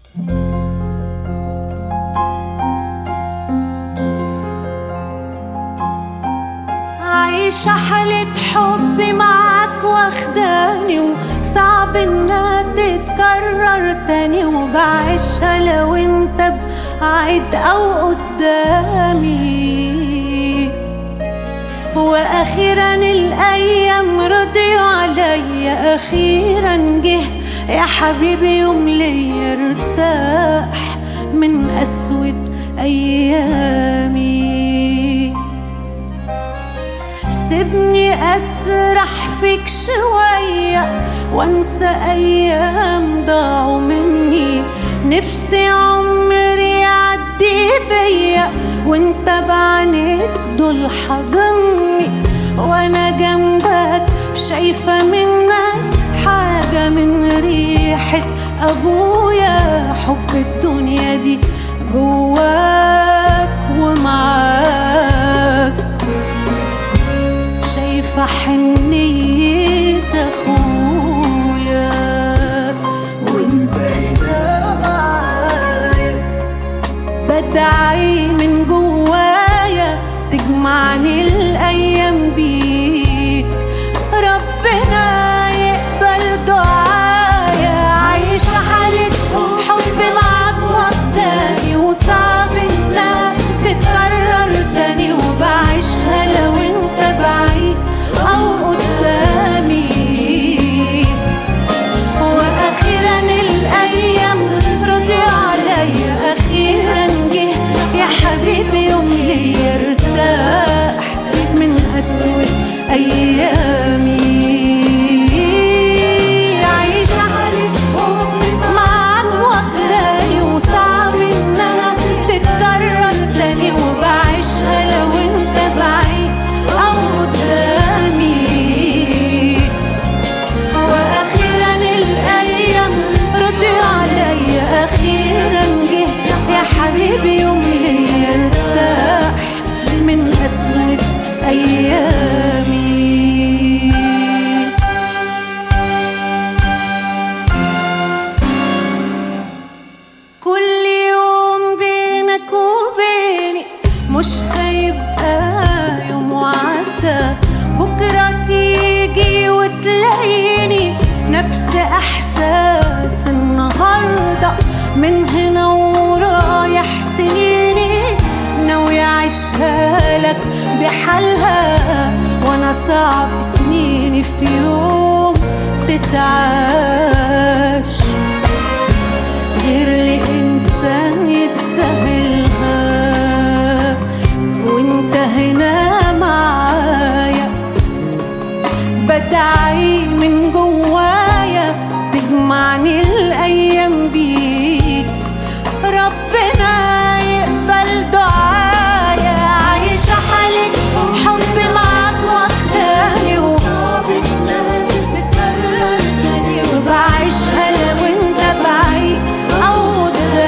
عايشة حالة حب معاك واخداني وصعب انها تتكرر تاني وبعيشها لو انت بعيد او قدامي واخيرا الايام رضيوا عليا اخيرا جه يا حبيبي يوم ليا ارتاح من اسود ايامي سيبني اسرح فيك شوية وانسى ايام ضاعوا مني نفسي عمري يعدي بيا وانت بعينيك دول حضني وانا جنبك شايفة منك حاجة من ريحة ابويا حب الدنيا دي جواك ومعاك شايفة حنية أخويا وانت هنا معايا بدعي من جوايا تجمعني الأيام بيك ربنا يقبل دعايا عايشة حالة حب معاك واخداني وصعب انها تتكرر تاني وبعيشها لو انت بعيد او قدامي واخيرا الايام رضي عليا اخيرا جه يا حبيبي يوم لي ارتاح من اسود ايامي عايشة معاك واخداني وصعب انها تتكرر تاني وبعيشها لو انت بعيد او قدامي واخيرا الايام رضي عليا اخيرا جه يا حبيبي يوم لي ارتاح من اسود ايامي كل يوم بينك وبيني مش هيبقى يوم وعدى بكرة تيجي وتلاقيني نفس إحساس النهاردة من هنا ورايح سنيني ناوي أعيشها لك بحالها وأنا صعب سنيني في يوم تتعاش غير لإنسان يستاهلها وانت هنا معايا بدعي من جوايا تجمعني الأيام بيك ربنا يقبل دعايا عايشة حالة حب معاك واخداني وبعيشها لو انت بعيد او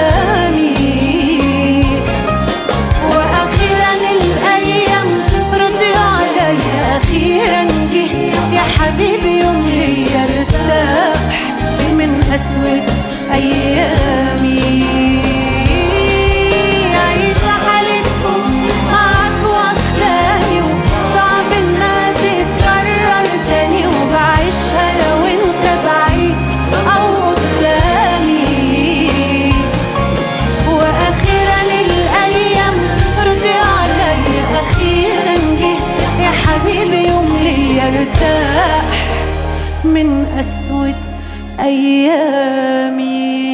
قدامي واخيرا الايام رضي عليا اخيرا جه يا حبيبي يوم لي ارتاح من اسود ايامي عايشة حالة معاك واخداني وصعب انها تتكرر تاني وبعيشها لو انت بعيد او قدامي واخيرا الايام رضي عليا اخيرا جه يا حبيبي يوم لي ارتاح من اسود ايامي